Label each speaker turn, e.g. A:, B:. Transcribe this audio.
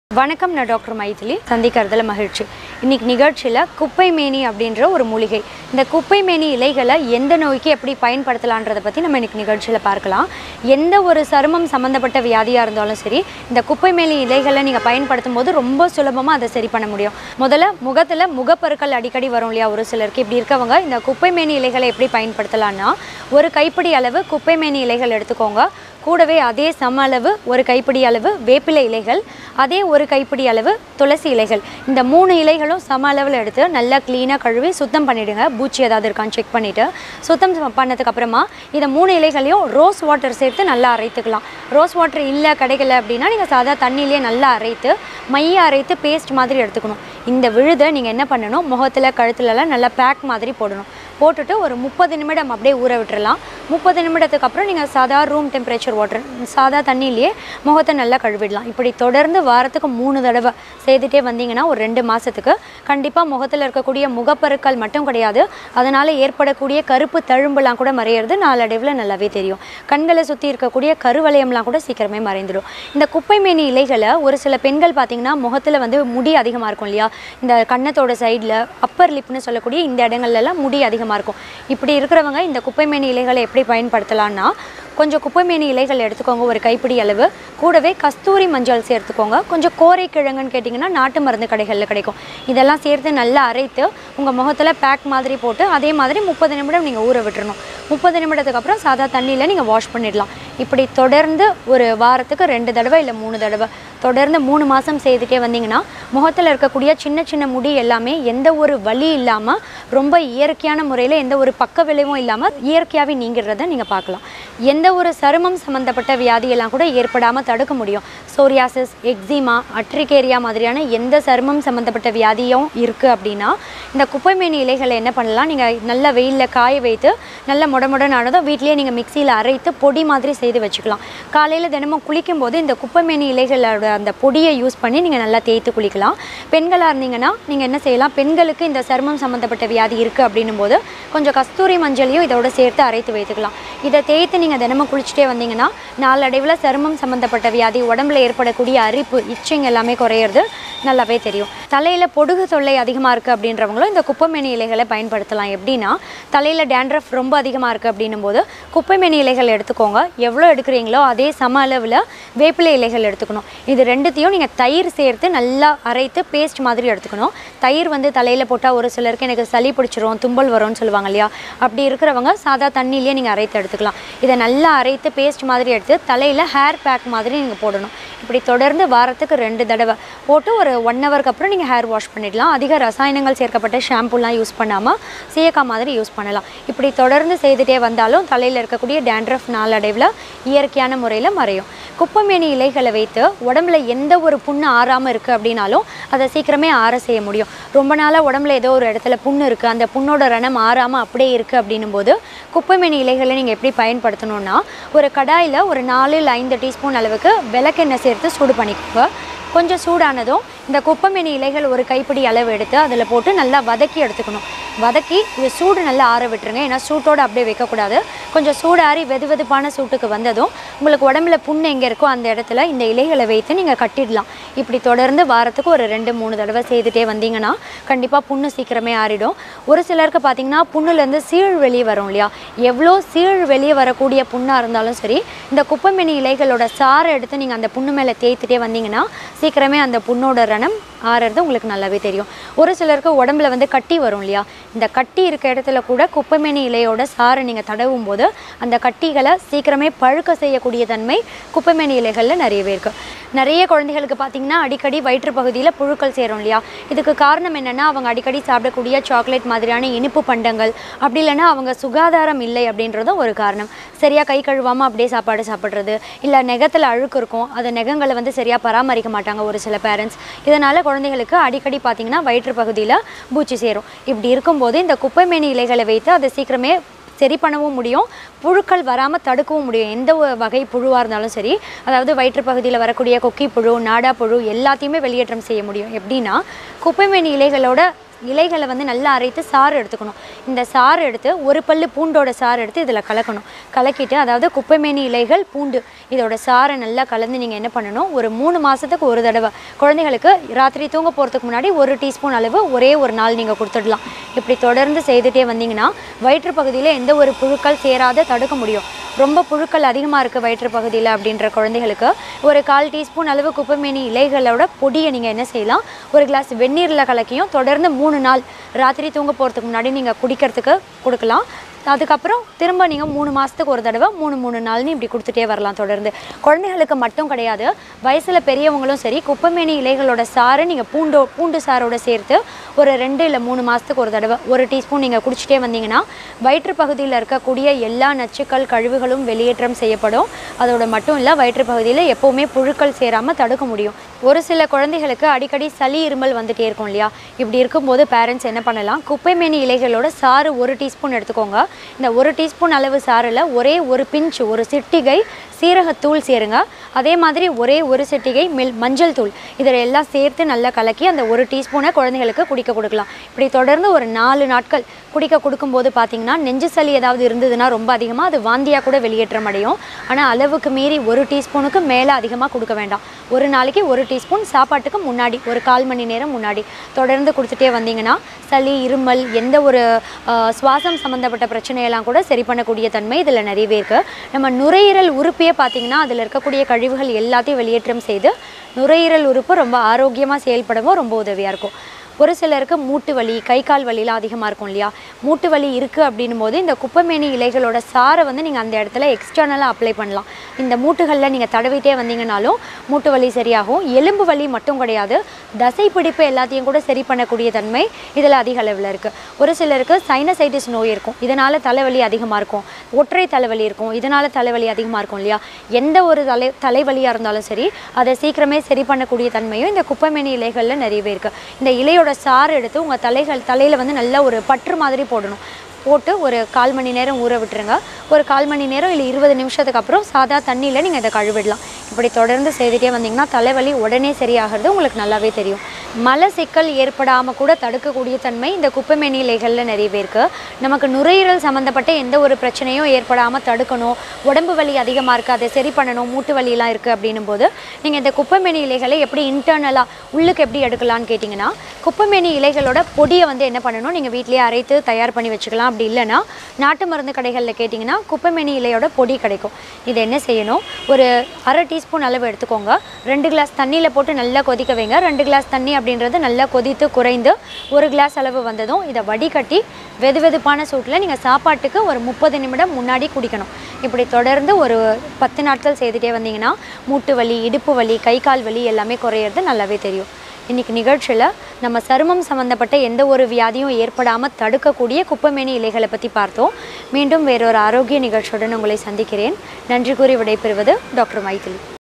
A: வணக்கம் நான் டாக்டர் மைதிலி சந்திக்கிறதுல மகிழ்ச்சி இன்னைக்கு நிகழ்ச்சியில் குப்பை மேனி அப்படின்ற ஒரு மூலிகை இந்த குப்பை மேனி இலைகளை எந்த நோய்க்கு எப்படி பயன்படுத்தலான்றதை பற்றி நம்ம இன்னைக்கு நிகழ்ச்சியில் பார்க்கலாம் எந்த ஒரு சருமம் சம்மந்தப்பட்ட வியாதியாக இருந்தாலும் சரி இந்த குப்பை மேனி இலைகளை நீங்கள் பயன்படுத்தும் போது ரொம்ப சுலபமாக அதை சரி பண்ண முடியும் முதல்ல முகத்தில் முகப்பருக்கள் அடிக்கடி வரும் இல்லையா ஒரு சிலருக்கு இப்படி இருக்கவங்க இந்த குப்பை மேனி இலைகளை எப்படி பயன்படுத்தலாம்னா ஒரு கைப்பிடி அளவு குப்பை மேனி இலைகள் எடுத்துக்கோங்க கூடவே அதே சம அளவு ஒரு கைப்பிடி அளவு வேப்பிலை இலைகள் அதே ஒரு கைப்பிடி அளவு துளசி இலைகள் இந்த மூணு இலைகளும் சம அளவில் எடுத்து நல்லா க்ளீனாக கழுவி சுத்தம் பண்ணிவிடுங்க பூச்சி ஏதாவது இருக்கான்னு செக் பண்ணிவிட்டு சுத்தம் பண்ணதுக்கு அப்புறமா இந்த மூணு இலைகளையும் ரோஸ் வாட்டர் சேர்த்து நல்லா அரைத்துக்கலாம் ரோஸ் வாட்டர் இல்லை கிடைக்கல அப்படின்னா நீங்கள் சாதா தண்ணியிலேயே நல்லா அரைத்து மைய அரைத்து பேஸ்ட் மாதிரி எடுத்துக்கணும் இந்த விழுதை நீங்கள் என்ன பண்ணணும் முகத்தில் கழுத்துலலாம் நல்லா பேக் மாதிரி போடணும் போட்டுட்டு ஒரு முப்பது நிமிடம் அப்படியே ஊற விட்டுறலாம் முப்பது நிமிடத்துக்கு அப்புறம் நீங்கள் சாதா ரூம் டெம்பரேச்சர் வாட்டர் சாதா தண்ணியிலேயே முகத்தை நல்லா கழுவிடலாம் இப்படி தொடர்ந்து வாரத்துக்கு மூணு தடவை செய்துட்டே வந்தீங்கன்னா ஒரு ரெண்டு மாதத்துக்கு கண்டிப்பாக முகத்தில் இருக்கக்கூடிய முகப்பருக்கள் மட்டும் கிடையாது அதனால் ஏற்படக்கூடிய கருப்பு தழும்புலாம் கூட மறையிறது நாளடைவில் நல்லாவே தெரியும் கண்களை சுற்றி இருக்கக்கூடிய கருவளையம்லாம் கூட சீக்கிரமே மறைந்துடும் இந்த குப்பை மேனி இலைகளை ஒரு சில பெண்கள் பார்த்தீங்கன்னா முகத்தில் வந்து முடி அதிகமாக இருக்கும் இல்லையா இந்த கன்னத்தோட சைடில் அப்பர் லிப்னு சொல்லக்கூடிய இந்த இடங்கள்லாம் முடி அதிகமாக இருக்கும் இப்படி இருக்கிறவங்க இந்த குப்பை மேனி இலைகளை எப்படி பயன்படுத்தலாம்னா கொஞ்சம் குப்பைமேனி இலைகள் எடுத்துக்கோங்க ஒரு கைப்பிடி அளவு கூடவே கஸ்தூரி மஞ்சள் சேர்த்துக்கோங்க கொஞ்சம் கோரை கிழங்குன்னு கேட்டிங்கன்னா நாட்டு மருந்து கடைகளில் கிடைக்கும் இதெல்லாம் சேர்த்து நல்லா அரைத்து உங்கள் முகத்தில் பேக் மாதிரி போட்டு அதே மாதிரி முப்பது நிமிடம் நீங்கள் ஊற விட்டுறணும் முப்பது நிமிடத்துக்கு அப்புறம் சாதா தண்ணியில் நீங்கள் வாஷ் பண்ணிடலாம் இப்படி தொடர்ந்து ஒரு வாரத்துக்கு ரெண்டு தடவை இல்லை மூணு தடவை தொடர்ந்து மூணு மாதம் செய்துட்டே வந்தீங்கன்னா முகத்தில் இருக்கக்கூடிய சின்ன சின்ன முடி எல்லாமே எந்த ஒரு வலி இல்லாமல் ரொம்ப இயற்கையான முறையில் எந்த ஒரு பக்க விளைவும் இல்லாமல் இயற்கையாகவே நீங்கிறத நீங்கள் பார்க்கலாம் எந்த ஒரு சருமம் சம்மந்தப்பட்ட வியாதியெல்லாம் கூட ஏற்படாமல் தடுக்க முடியும் சோரியாசிஸ் எக்ஸிமா அட்ரிகேரியா மாதிரியான எந்த சருமம் சம்மந்தப்பட்ட வியாதியும் இருக்குது அப்படின்னா இந்த குப்பைமேனி இலைகளை என்ன பண்ணலாம் நீங்கள் நல்ல வெயிலில் காய வைத்து நல்ல முடமுடனானதும் வீட்லேயே நீங்கள் மிக்சியில் அரைத்து பொடி மாதிரி செய்து வச்சுக்கலாம் காலையில் தினமும் குளிக்கும் போது இந்த குப்பைமேனி இலைகளோட அந்த பொடியை யூஸ் பண்ணி நீங்கள் நல்லா தேய்த்து குளிக்கலாம் பெண்களாக இருந்தீங்கன்னா நீங்கள் என்ன செய்யலாம் பெண்களுக்கு இந்த சருமம் சம்மந்தப்பட்ட வியாதி இருக்குது அப்படின்னும் போது கொஞ்சம் கஸ்தூரி மஞ்சளையும் இதோட சேர்த்து அரைத்து வைத்துக்கலாம் இதை தேய்த்து நீங்கள் தினமும் குளிச்சுட்டே வந்தீங்கன்னா நாளடைவில் சருமம் சம்மந்தப்பட்ட வியாதி உடம்புல ஏற்படக்கூடிய அரிப்பு இச்சிங் எல்லாமே குறையிறது நல்லாவே தெரியும் தலையில் பொடுகு தொல்லை அதிகமாக இருக்குது அப்படின்றவங்களும் இந்த குப்பைமேனி இலைகளை பயன்படுத்தலாம் எப்படின்னா தலையில் டேண்ட்ரஃப் ரொம்ப அதிகமாக இருக்குது அப்படின்னும் போது குப்பைமேனி இலைகள் எடுத்துக்கோங்க எவ்வளோ எடுக்கிறீங்களோ அதே சம அளவில் வேப்பிலை இலைகள் எடுத்துக்கணும் இது ரெண்டுத்தையும் நீங்கள் தயிர் சேர்த்து நல்லா அரைத்து பேஸ்ட் மாதிரி எடுத்துக்கணும் தயிர் வந்து தலையில் போட்டால் ஒரு சிலருக்கு எனக்கு சளி பிடிச்சிரும் தும்பல் வரும்னு சொல்லுவாங்க இல்லையா அப்படி இருக்கிறவங்க சாதா தண்ணியிலே நீங்கள் அரைத்து எடுத்துக்கலாம் இதை நல்லா அரைத்து பேஸ்ட் மாதிரி எடுத்து தலையில் ஹேர் பேக் மாதிரி நீங்கள் போடணும் இப்படி தொடர்ந்து வாரத்துக்கு ரெண்டு தடவை போட்டு ஒரு ஒன் ஹவருக்கு அப்புறம் நீங்கள் ஹேர் வாஷ் பண்ணிடலாம் அதிக ரசாயனங்கள் சேர்க்கப்பட்ட ஷாம்புலாம் யூஸ் பண்ணாமல் சீயக்காய் மாதிரி யூஸ் பண்ணலாம் இப்படி தொடர்ந்து செய்துட்டே வந்தாலும் தலையில் இருக்கக்கூடிய டேண்ட்ரஃப் நாளடைவில் இயற்கையான முறையில் மறையும் குப்பைமேனி இலைகளை வைத்து உடம்புல எந்த ஒரு புண்ணு ஆறாமல் இருக்குது அப்படின்னாலும் அதை சீக்கிரமே ஆற செய்ய முடியும் ரொம்ப நாளாக உடம்புல ஏதோ ஒரு இடத்துல புண்ணு இருக்குது அந்த புண்ணோட ரணம் ஆறாமல் அப்படியே இருக்குது அப்படின்னும் போது குப்பைமேனி இலைகளை நீங்கள் எப்படி பயன்படுத்தணும்னா ஒரு கடாயில் ஒரு நாலு இல்லை ஐந்து டீஸ்பூன் அளவுக்கு விளக்கெண்ணெய் சேர்த்து சூடு பண்ணிக்கோங்க கொஞ்சம் சூடானதும் இந்த குப்பைமேனி இலைகள் ஒரு கைப்பிடி அளவு எடுத்து அதில் போட்டு நல்லா வதக்கி எடுத்துக்கணும் வதக்கி இது சூடு நல்லா ஆற விட்டுருங்க ஏன்னா சூட்டோடு அப்படியே வைக்கக்கூடாது கொஞ்சம் சூடாறி வெது வெதுப்பான சூட்டுக்கு வந்ததும் உங்களுக்கு உடம்புல புண்ணு எங்கே இருக்கோ அந்த இடத்துல இந்த இலைகளை வைத்து நீங்கள் கட்டிடலாம் இப்படி தொடர்ந்து வாரத்துக்கு ஒரு ரெண்டு மூணு தடவை செய்துட்டே வந்தீங்கன்னா கண்டிப்பாக புண்ணு சீக்கிரமே ஆறிடும் ஒரு சிலருக்கு பார்த்தீங்கன்னா புண்ணுலேருந்து சீழ் வெளியே வரும் இல்லையா எவ்வளோ சீழ் வெளியே வரக்கூடிய புண்ணாக இருந்தாலும் சரி இந்த குப்பைமேனி இலைகளோட சாறை எடுத்து நீங்கள் அந்த புண்ணு மேலே தேய்த்துட்டே வந்தீங்கன்னா சீக்கிரமே அந்த புண்ணோட ரணம் ஆறுறது உங்களுக்கு நல்லாவே தெரியும் ஒரு சிலருக்கு உடம்புல வந்து கட்டி வரும் இல்லையா இந்த கட்டி இருக்க இடத்துல கூட குப்பைமேனி இலையோட சாறை நீங்கள் தடவும் போது அந்த கட்டிகளை சீக்கிரமே பழுக்க செய்யக்கூடிய தன்மை குப்பைமேனி இலைகளில் நிறையவே இருக்குது நிறைய குழந்தைகளுக்கு பார்த்தீங்கன்னா அடிக்கடி வயிற்று பகுதியில் புழுக்கள் சேரும் இல்லையா இதுக்கு காரணம் என்னென்னா அவங்க அடிக்கடி சாப்பிடக்கூடிய சாக்லேட் மாதிரியான இனிப்பு பண்டங்கள் அப்படி இல்லைன்னா அவங்க சுகாதாரம் இல்லை அப்படின்றதும் ஒரு காரணம் சரியாக கை கழுவாமல் அப்படியே சாப்பாடு சாப்பிட்றது இல்லை நெகத்தில் அழுக்கு இருக்கும் அந்த நெகங்களை வந்து சரியாக பராமரிக்க மாட்டாங்க ஒரு சில பேரண்ட்ஸ் இதனால் குழந்தைகளுக்கு அடிக்கடி பார்த்தீங்கன்னா வயிற்று பகுதியில் பூச்சி சேரும் இப்படி இருக்கும்போது இந்த குப்பைமேனி இலைகளை வைத்து அதை சீக்கிரமே சரி பண்ணவும் முடியும் புழுக்கள் வராமல் தடுக்கவும் முடியும் எந்த ஒரு வகை புழுவாக இருந்தாலும் சரி அதாவது வயிற்று பகுதியில் வரக்கூடிய கொக்கி புழு நாடா புழு எல்லாத்தையுமே வெளியேற்றம் செய்ய முடியும் எப்படின்னா குப்பைமேனி இலைகளோட இலைகளை வந்து நல்லா அரைத்து சாறு எடுத்துக்கணும் இந்த சாறு எடுத்து ஒரு பல்லு பூண்டோட சாறு எடுத்து இதில் கலக்கணும் கலக்கிட்டு அதாவது குப்பைமேனி இலைகள் பூண்டு இதோட சாறை நல்லா கலந்து நீங்கள் என்ன பண்ணணும் ஒரு மூணு மாதத்துக்கு ஒரு தடவை குழந்தைகளுக்கு ராத்திரி தூங்க போகிறதுக்கு முன்னாடி ஒரு டீஸ்பூன் அளவு ஒரே ஒரு நாள் நீங்கள் கொடுத்துடலாம் இப்படி தொடர்ந்து செய்துட்டே வந்தீங்கன்னா வயிற்று பகுதியில் எந்த ஒரு புழுக்கள் சேராத தடுக்க முடியும் ரொம்ப புழுக்கள் அதிகமாக இருக்குது வயிற்று பகுதியில் அப்படின்ற குழந்தைகளுக்கு ஒரு கால் டீஸ்பூன் அளவு குப்பைமேனி இலைகளோட பொடியை நீங்கள் என்ன செய்யலாம் ஒரு கிளாஸ் வெந்நீரில் கலக்கியும் தொடர்ந்து மூணு நாள் ராத்திரி தூங்க போகிறதுக்கு முன்னாடி நீங்கள் குடிக்கிறதுக்கு கொடுக்கலாம் அதுக்கப்புறம் திரும்ப நீங்கள் மூணு மாதத்துக்கு ஒரு தடவை மூணு மூணு நாள்னு இப்படி கொடுத்துட்டே வரலாம் தொடர்ந்து குழந்தைகளுக்கு மட்டும் கிடையாது வயசில் பெரியவங்களும் சரி குப்பைமேனி இலைகளோட சாறை நீங்கள் பூண்டோ பூண்டு சாரோட சேர்த்து ஒரு ரெண்டு இல்லை மூணு மாதத்துக்கு ஒரு தடவை ஒரு டீஸ்பூன் நீங்கள் குடிச்சிட்டே வந்தீங்கன்னா வயிற்று பகுதியில் இருக்கக்கூடிய எல்லா நச்சுக்கள் கழிவுகளும் வெளியேற்றம் செய்யப்படும் அதோட மட்டும் இல்லை வயிற்று பகுதியில் எப்போவுமே புழுக்கள் சேராமல் தடுக்க முடியும் ஒரு சில குழந்தைகளுக்கு அடிக்கடி சளி இருமல் வந்துட்டே இருக்கும் இல்லையா இப்படி இருக்கும்போது பேரண்ட்ஸ் என்ன பண்ணலாம் குப்பைமேனி இலைகளோட சாறு ஒரு டீஸ்பூன் எடுத்துக்கோங்க இந்த ஒரு டீஸ்பூன் அளவு சாறில் ஒரே ஒரு பிஞ்ச் ஒரு சிட்டிகை சீரகத்தூள் சேருங்க அதே மாதிரி ஒரே ஒரு சிட்டிகை மில் மஞ்சள் தூள் இதில் எல்லாம் சேர்த்து நல்லா கலக்கி அந்த ஒரு டீஸ்பூனை குழந்தைகளுக்கு குடிக்க கொடுக்கலாம் இப்படி தொடர்ந்து ஒரு நாலு நாட்கள் குடிக்க கொடுக்கும்போது பார்த்தீங்கன்னா நெஞ்சு சளி ஏதாவது இருந்ததுன்னா ரொம்ப அதிகமாக அது வாந்தியாக கூட வெளியேற்றம் அடையும் ஆனால் அளவுக்கு மீறி ஒரு டீஸ்பூனுக்கு மேலே அதிகமாக கொடுக்க வேண்டாம் ஒரு நாளைக்கு ஒரு டீஸ்பூன் சாப்பாட்டுக்கு முன்னாடி ஒரு கால் மணி நேரம் முன்னாடி தொடர்ந்து கொடுத்துட்டே வந்தீங்கன்னா சளி இருமல் எந்த ஒரு ஆஹ், சுவாசம் சம்மந்தப்பட்ட பிரச்சனையெல்லாம் கூட சரி பண்ணக்கூடிய தன்மை இதில் நிறையவே இருக்குது நம்ம நுரையீரல் உறுப்பையே பார்த்தீங்கன்னா அதில் இருக்கக்கூடிய கழிவுகள் எல்லாத்தையும் வெளியேற்றம் செய்து நுரையீரல் உறுப்பு ரொம்ப ஆரோக்கியமாக செயல்படவும் ரொம்ப உதவியாக இருக்கும் ஒரு சிலருக்கு மூட்டு வலி கை கால் வலிலாம் அதிகமாக இருக்கும் இல்லையா மூட்டு வலி இருக்குது அப்படின்னும் போது இந்த குப்பைமேனி இலைகளோட சாறை வந்து நீங்கள் அந்த இடத்துல எக்ஸ்டர்னலாக அப்ளை பண்ணலாம் இந்த மூட்டுகளில் நீங்கள் தடவிட்டே வந்தீங்கனாலும் மூட்டு வலி சரியாகும் எலும்பு வலி மட்டும் கிடையாது தசை பிடிப்பு எல்லாத்தையும் கூட சரி பண்ணக்கூடிய தன்மை இதில் அதிக அளவில் இருக்குது ஒரு சிலருக்கு சைனசைட்டிஸ் நோய் இருக்கும் இதனால் தலைவலி அதிகமாக இருக்கும் ஒற்றை தலைவலி இருக்கும் இதனால் தலைவலி அதிகமாக இருக்கும் இல்லையா எந்த ஒரு தலை தலைவலியாக இருந்தாலும் சரி அதை சீக்கிரமே சரி பண்ணக்கூடிய தன்மையும் இந்த குப்பைமேனி இலைகளில் நிறையவே இருக்குது இந்த இலையோட சாறு எடுத்து உங்கள் தலைகள் தலையில் வந்து நல்லா ஒரு பற்று மாதிரி போடணும் போட்டு ஒரு கால் மணி நேரம் ஊற விட்டுருங்க ஒரு கால் மணி நேரம் இல்லை இருபது நிமிஷத்துக்கு அப்புறம் சாதா தண்ணியில் நீங்கள் இதை கழுவிடலாம் இப்படி தொடர்ந்து செய்துட்டே வந்தீங்கன்னா தலைவலி உடனே சரியாகிறது உங்களுக்கு நல்லாவே தெரியும் மல சிக்கல் ஏற்படாமல் கூட தடுக்கக்கூடிய தன்மை இந்த குப்பைமேனி இலைகளில் நிறையவே இருக்குது நமக்கு நுரையீரல் சம்மந்தப்பட்ட எந்த ஒரு பிரச்சனையும் ஏற்படாமல் தடுக்கணும் உடம்பு வலி அதிகமாக இருக்குது அதை சரி பண்ணணும் மூட்டு வலியெல்லாம் இருக்குது அப்படின்னும் போது நீங்கள் இந்த குப்பைமேனி இலைகளை எப்படி இன்டர்னலாக உள்ளுக்கு எப்படி எடுக்கலாம்னு கேட்டிங்கன்னா குப்பைமேனி இலைகளோட பொடியை வந்து என்ன பண்ணணும் நீங்கள் வீட்டிலேயே அரைத்து தயார் பண்ணி வச்சுக்கலாம் அப்படி இல்லைன்னா நாட்டு மருந்து கடைகளில் கேட்டிங்கன்னா குப்பைமேனி இலையோட பொடி கிடைக்கும் இதை என்ன செய்யணும் ஒரு அரை டீஸ்பூன் அளவு எடுத்துக்கோங்க ரெண்டு கிளாஸ் தண்ணியில் போட்டு நல்லா கொதிக்க வைங்க ரெண்டு கிளாஸ் தண்ணி அப்படின்றது நல்லா கொதித்து குறைந்து ஒரு கிளாஸ் அளவு வந்ததும் இதை வடிகட்டி வெது வெதுப்பான சூட்டில் நீங்கள் சாப்பாட்டுக்கு ஒரு முப்பது நிமிடம் முன்னாடி குடிக்கணும் இப்படி தொடர்ந்து ஒரு பத்து நாட்கள் செய்துட்டே வந்தீங்கன்னா மூட்டு வலி இடுப்பு வலி கை கால் வலி எல்லாமே குறையிறது நல்லாவே தெரியும் இன்னைக்கு நிகழ்ச்சியில் நம்ம சருமம் சம்மந்தப்பட்ட எந்த ஒரு வியாதியும் ஏற்படாமல் தடுக்கக்கூடிய குப்பைமேனி இலைகளை பற்றி பார்த்தோம் மீண்டும் வேறொரு ஆரோக்கிய நிகழ்ச்சியுடன் உங்களை சந்திக்கிறேன் நன்றி கூறி விடைபெறுவது டாக்டர் மைதிலி